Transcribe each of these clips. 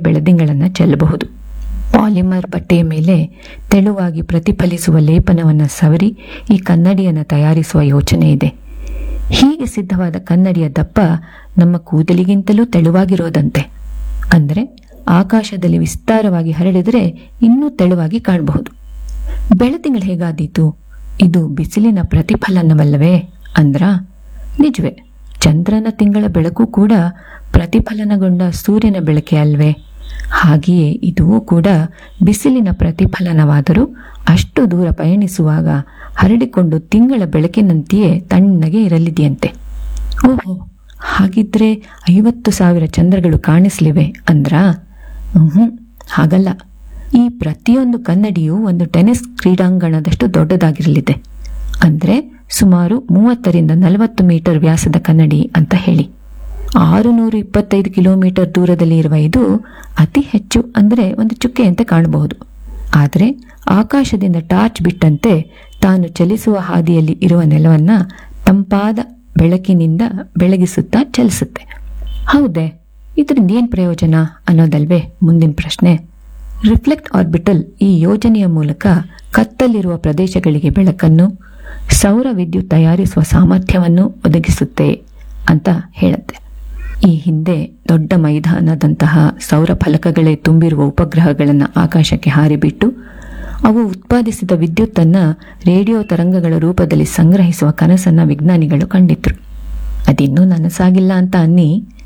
ಬೆಳದಿಂಗಳನ್ನು ಚೆಲ್ಲಬಹುದು polymer ಬಟ್ಟೆಯ ಮೇಲೆ ತೆಳುವಾಗಿ ಪ್ರತಿಫಲಿಸುವ ಲೇಪನವನ್ನು ಸವರಿ ಈ ಕನ್ನಡಿಯನ್ನು ತಯಾರಿಸುವ ಯೋಚನೆ ಇದೆ ಹೀಗೆ ಸಿದ್ಧವಾದ ಕನ್ನಡಿಯ ದಪ್ಪ ನಮ್ಮ ಕೂದಲಿಗಿಂತಲೂ ತೆಳುವಾಗಿರೋದಂತೆ ಅಂದರೆ ಆಕಾಶದಲ್ಲಿ ವಿಸ್ತಾರವಾಗಿ ಹರಡಿದರೆ ಇನ್ನೂ ತೆಳುವಾಗಿ ಕಾಣಬಹುದು ಬೆಳದಿಂಗಳು ಹೇಗಾದೀತು ಇದು ಬಿಸಿಲಿನ ಪ್ರತಿಫಲನವಲ್ಲವೇ ಅಂದ್ರ ನಿಜವೇ ಚಂದ್ರನ ತಿಂಗಳ ಬೆಳಕು ಕೂಡ ಪ್ರತಿಫಲನಗೊಂಡ ಸೂರ್ಯನ ಬೆಳಕೆ ಅಲ್ವೇ ಹಾಗೆಯೇ ಇದೂ ಕೂಡ ಬಿಸಿಲಿನ ಪ್ರತಿಫಲನವಾದರೂ ಅಷ್ಟು ದೂರ ಪಯಣಿಸುವಾಗ ಹರಡಿಕೊಂಡು ತಿಂಗಳ ಬೆಳಕಿನಂತೆಯೇ ತಣ್ಣಗೆ ಇರಲಿದೆಯಂತೆ ಓಹೋ ಹಾಗಿದ್ರೆ ಐವತ್ತು ಸಾವಿರ ಚಂದ್ರಗಳು ಕಾಣಿಸ್ಲಿವೆ ಅಂದ್ರಾ ಹ್ಞೂ ಹಾಗಲ್ಲ ಈ ಪ್ರತಿಯೊಂದು ಕನ್ನಡಿಯೂ ಒಂದು ಟೆನ್ನಿಸ್ ಕ್ರೀಡಾಂಗಣದಷ್ಟು ದೊಡ್ಡದಾಗಿರಲಿದೆ ಅಂದರೆ ಸುಮಾರು ಮೂವತ್ತರಿಂದ ನಲವತ್ತು ಮೀಟರ್ ವ್ಯಾಸದ ಕನ್ನಡಿ ಅಂತ ಹೇಳಿ ಆರು ನೂರು ಇಪ್ಪತ್ತೈದು ಕಿಲೋಮೀಟರ್ ದೂರದಲ್ಲಿ ಇರುವ ಇದು ಅತಿ ಹೆಚ್ಚು ಅಂದರೆ ಒಂದು ಚುಕ್ಕೆಯಂತೆ ಕಾಣಬಹುದು ಆದರೆ ಆಕಾಶದಿಂದ ಟಾರ್ಚ್ ಬಿಟ್ಟಂತೆ ತಾನು ಚಲಿಸುವ ಹಾದಿಯಲ್ಲಿ ಇರುವ ನೆಲವನ್ನ ತಂಪಾದ ಬೆಳಕಿನಿಂದ ಬೆಳಗಿಸುತ್ತಾ ಚಲಿಸುತ್ತೆ ಹೌದೇ ಇದರಿಂದ ಏನು ಪ್ರಯೋಜನ ಅನ್ನೋದಲ್ವೇ ಮುಂದಿನ ಪ್ರಶ್ನೆ ರಿಫ್ಲೆಕ್ಟ್ ಆರ್ಬಿಟಲ್ ಈ ಯೋಜನೆಯ ಮೂಲಕ ಕತ್ತಲಿರುವ ಪ್ರದೇಶಗಳಿಗೆ ಬೆಳಕನ್ನು ಸೌರ ವಿದ್ಯುತ್ ತಯಾರಿಸುವ ಸಾಮರ್ಥ್ಯವನ್ನು ಒದಗಿಸುತ್ತೆ ಅಂತ ಹೇಳುತ್ತೆ ಈ ಹಿಂದೆ ದೊಡ್ಡ ಮೈದಾನದಂತಹ ಸೌರ ಫಲಕಗಳೇ ತುಂಬಿರುವ ಉಪಗ್ರಹಗಳನ್ನು ಆಕಾಶಕ್ಕೆ ಹಾರಿಬಿಟ್ಟು ಅವು ಉತ್ಪಾದಿಸಿದ ವಿದ್ಯುತ್ತನ್ನು ರೇಡಿಯೋ ತರಂಗಗಳ ರೂಪದಲ್ಲಿ ಸಂಗ್ರಹಿಸುವ ಕನಸನ್ನ ವಿಜ್ಞಾನಿಗಳು ಕಂಡಿದ್ರು ಅದಿನ್ನೂ ನನಸಾಗಿಲ್ಲ ಅಂತ ಅನ್ನಿ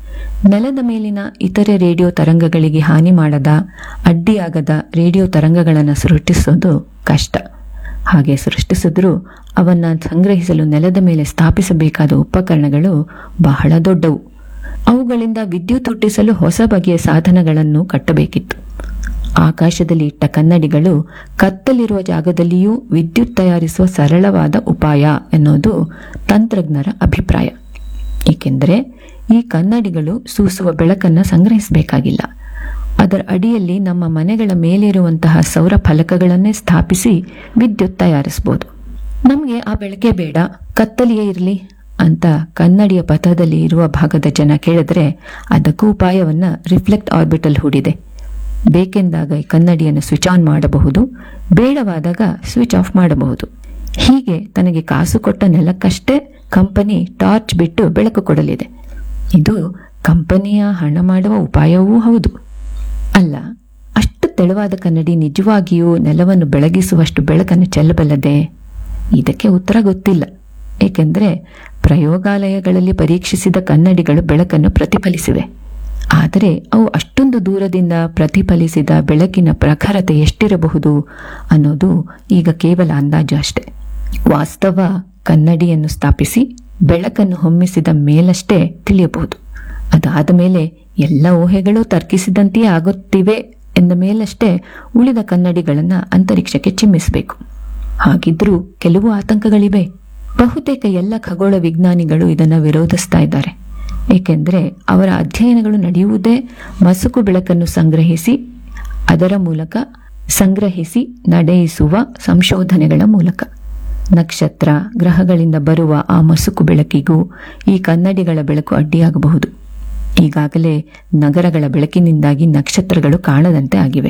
ನೆಲದ ಮೇಲಿನ ಇತರೆ ರೇಡಿಯೋ ತರಂಗಗಳಿಗೆ ಹಾನಿ ಮಾಡದ ಅಡ್ಡಿಯಾಗದ ರೇಡಿಯೋ ತರಂಗಗಳನ್ನು ಸೃಷ್ಟಿಸೋದು ಕಷ್ಟ ಹಾಗೆ ಸೃಷ್ಟಿಸಿದ್ರೂ ಅವನ್ನ ಸಂಗ್ರಹಿಸಲು ನೆಲದ ಮೇಲೆ ಸ್ಥಾಪಿಸಬೇಕಾದ ಉಪಕರಣಗಳು ಬಹಳ ದೊಡ್ಡವು ಅವುಗಳಿಂದ ವಿದ್ಯುತ್ ಹುಟ್ಟಿಸಲು ಹೊಸ ಬಗೆಯ ಸಾಧನಗಳನ್ನು ಕಟ್ಟಬೇಕಿತ್ತು ಆಕಾಶದಲ್ಲಿ ಇಟ್ಟ ಕನ್ನಡಿಗಳು ಕತ್ತಲಿರುವ ಜಾಗದಲ್ಲಿಯೂ ವಿದ್ಯುತ್ ತಯಾರಿಸುವ ಸರಳವಾದ ಉಪಾಯ ಎನ್ನುವುದು ತಂತ್ರಜ್ಞರ ಅಭಿಪ್ರಾಯ ಏಕೆಂದರೆ ಈ ಕನ್ನಡಿಗಳು ಸೂಸುವ ಬೆಳಕನ್ನು ಸಂಗ್ರಹಿಸಬೇಕಾಗಿಲ್ಲ ಅದರ ಅಡಿಯಲ್ಲಿ ನಮ್ಮ ಮನೆಗಳ ಮೇಲಿರುವಂತಹ ಸೌರ ಫಲಕಗಳನ್ನೇ ಸ್ಥಾಪಿಸಿ ವಿದ್ಯುತ್ ತಯಾರಿಸಬಹುದು ನಮಗೆ ಆ ಬೆಳಕೆ ಬೇಡ ಕತ್ತಲಿಯೇ ಇರಲಿ ಅಂತ ಕನ್ನಡಿಯ ಪಥದಲ್ಲಿ ಇರುವ ಭಾಗದ ಜನ ಕೇಳಿದ್ರೆ ಅದಕ್ಕೂ ಉಪಾಯವನ್ನ ರಿಫ್ಲೆಕ್ಟ್ ಆರ್ಬಿಟಲ್ ಹೂಡಿದೆ ಬೇಕೆಂದಾಗ ಈ ಕನ್ನಡಿಯನ್ನು ಸ್ವಿಚ್ ಆನ್ ಮಾಡಬಹುದು ಬೇಡವಾದಾಗ ಸ್ವಿಚ್ ಆಫ್ ಮಾಡಬಹುದು ಹೀಗೆ ತನಗೆ ಕಾಸು ಕೊಟ್ಟ ನೆಲಕ್ಕಷ್ಟೇ ಕಂಪನಿ ಟಾರ್ಚ್ ಬಿಟ್ಟು ಬೆಳಕು ಕೊಡಲಿದೆ ಇದು ಕಂಪನಿಯ ಹಣ ಮಾಡುವ ಉಪಾಯವೂ ಹೌದು ಅಲ್ಲ ಅಷ್ಟು ತೆಳುವಾದ ಕನ್ನಡಿ ನಿಜವಾಗಿಯೂ ನೆಲವನ್ನು ಬೆಳಗಿಸುವಷ್ಟು ಬೆಳಕನ್ನು ಚೆಲ್ಲಬಲ್ಲದೆ ಇದಕ್ಕೆ ಉತ್ತರ ಗೊತ್ತಿಲ್ಲ ಏಕೆಂದರೆ ಪ್ರಯೋಗಾಲಯಗಳಲ್ಲಿ ಪರೀಕ್ಷಿಸಿದ ಕನ್ನಡಿಗಳು ಬೆಳಕನ್ನು ಪ್ರತಿಫಲಿಸಿವೆ ಆದರೆ ಅವು ಅಷ್ಟೊಂದು ದೂರದಿಂದ ಪ್ರತಿಫಲಿಸಿದ ಬೆಳಕಿನ ಪ್ರಖರತೆ ಎಷ್ಟಿರಬಹುದು ಅನ್ನೋದು ಈಗ ಕೇವಲ ಅಂದಾಜು ಅಷ್ಟೆ ವಾಸ್ತವ ಕನ್ನಡಿಯನ್ನು ಸ್ಥಾಪಿಸಿ ಬೆಳಕನ್ನು ಹೊಮ್ಮಿಸಿದ ಮೇಲಷ್ಟೇ ತಿಳಿಯಬಹುದು ಅದಾದ ಮೇಲೆ ಎಲ್ಲ ಊಹೆಗಳು ತರ್ಕಿಸಿದಂತೆಯೇ ಆಗುತ್ತಿವೆ ಎಂದ ಮೇಲಷ್ಟೇ ಉಳಿದ ಕನ್ನಡಿಗಳನ್ನು ಅಂತರಿಕ್ಷಕ್ಕೆ ಚಿಮ್ಮಿಸಬೇಕು ಹಾಗಿದ್ರೂ ಕೆಲವು ಆತಂಕಗಳಿವೆ ಬಹುತೇಕ ಎಲ್ಲ ಖಗೋಳ ವಿಜ್ಞಾನಿಗಳು ಇದನ್ನು ವಿರೋಧಿಸ್ತಾ ಇದ್ದಾರೆ ಏಕೆಂದರೆ ಅವರ ಅಧ್ಯಯನಗಳು ನಡೆಯುವುದೇ ಮಸುಕು ಬೆಳಕನ್ನು ಸಂಗ್ರಹಿಸಿ ಅದರ ಮೂಲಕ ಸಂಗ್ರಹಿಸಿ ನಡೆಯಿಸುವ ಸಂಶೋಧನೆಗಳ ಮೂಲಕ ನಕ್ಷತ್ರ ಗ್ರಹಗಳಿಂದ ಬರುವ ಆ ಮಸುಕು ಬೆಳಕಿಗೂ ಈ ಕನ್ನಡಿಗಳ ಬೆಳಕು ಅಡ್ಡಿಯಾಗಬಹುದು ಈಗಾಗಲೇ ನಗರಗಳ ಬೆಳಕಿನಿಂದಾಗಿ ನಕ್ಷತ್ರಗಳು ಕಾಣದಂತೆ ಆಗಿವೆ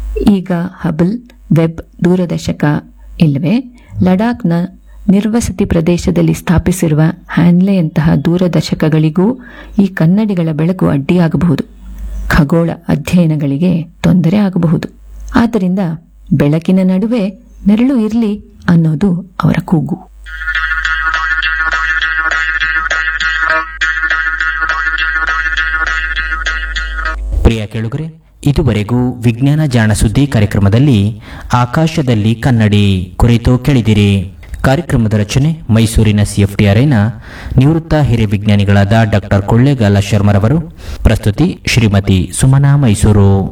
ಈಗ ಹಬಲ್ ವೆಬ್ ದೂರದರ್ಶಕ ಇಲ್ಲವೇ ಲಡಾಖ್ನ ನಿರ್ವಸತಿ ಪ್ರದೇಶದಲ್ಲಿ ಸ್ಥಾಪಿಸಿರುವ ಹ್ಯಾನ್ಲೆಯಂತಹ ದೂರದರ್ಶಕಗಳಿಗೂ ಈ ಕನ್ನಡಿಗಳ ಬೆಳಕು ಅಡ್ಡಿಯಾಗಬಹುದು ಖಗೋಳ ಅಧ್ಯಯನಗಳಿಗೆ ತೊಂದರೆ ಆಗಬಹುದು ಆದ್ದರಿಂದ ಬೆಳಕಿನ ನಡುವೆ ನೆರಳು ಇರಲಿ ಅನ್ನೋದು ಅವರ ಕೂಗು ಪ್ರಿಯ ಕೇಳುಗರೆ ಇದುವರೆಗೂ ವಿಜ್ಞಾನ ಜಾಣ ಸುದ್ದಿ ಕಾರ್ಯಕ್ರಮದಲ್ಲಿ ಆಕಾಶದಲ್ಲಿ ಕನ್ನಡಿ ಕುರಿತು ಕೇಳಿದಿರಿ ಕಾರ್ಯಕ್ರಮದ ರಚನೆ ಮೈಸೂರಿನ ಸಿಎಫ್ಟಿಆರ್ಐನ ನಿವೃತ್ತ ಹಿರಿಯ ವಿಜ್ಞಾನಿಗಳಾದ ಡಾಕ್ಟರ್ ಕೊಳ್ಳೇಗಾಲ ಶರ್ಮರವರು ಪ್ರಸ್ತುತಿ ಶ್ರೀಮತಿ ಸುಮನಾ ಮೈಸೂರು